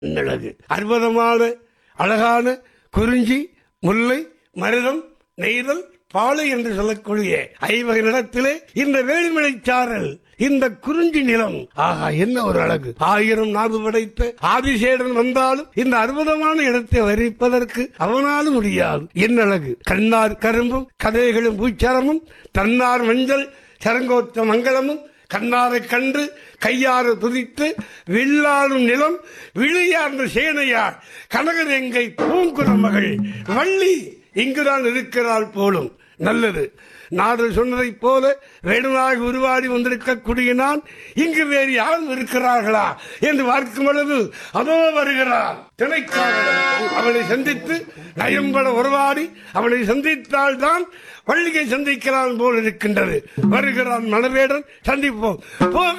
அழகு அற்புதமான அழகான குறிஞ்சி முல்லை மருதம் நெய்தல் பாலை என்று சொல்லக்கூடிய ஐவகை நிலத்திலே இந்த வேலிமலை சாரல் இந்த குறிஞ்சி நிலம் ஆஹா என்ன ஒரு அழகு ஆயிரம் நாடு படைத்த ஆதிசேடன் வந்தாலும் இந்த அற்புதமான இடத்தை வரிப்பதற்கு அவனாலும் முடியாது என்ன அழகு கண்ணார் கரும்பும் கதைகளும் பூச்சரமும் தன்னார் மஞ்சள் சரங்கோத்த மங்களமும் கண்ணாரை கண்டு கையாறு துதித்து வில்லாடும் நிலம் விழியார்ந்த சேனையார் கனகரெங்கை பூங்குற மகள் வள்ளி இங்குதான் இருக்கிறாள் போலும் நல்லது நாடு சொன்னதைப் போல வேணுனாக உருவாடி வந்திருக்கக்கூடிய நான் இங்கு வேறு யாரும் இருக்கிறார்களா என்று பார்க்கும் பொழுது அதோ வருகிறார் திணைக்காரன் அவளை சந்தித்து நயம்பட உருவாடி அவளை சந்தித்தால்தான் வள்ளியை சந்திக்கிறான் போல் இருக்கின்றது வருகிறான் மணவேடன் சந்திப்போம் போக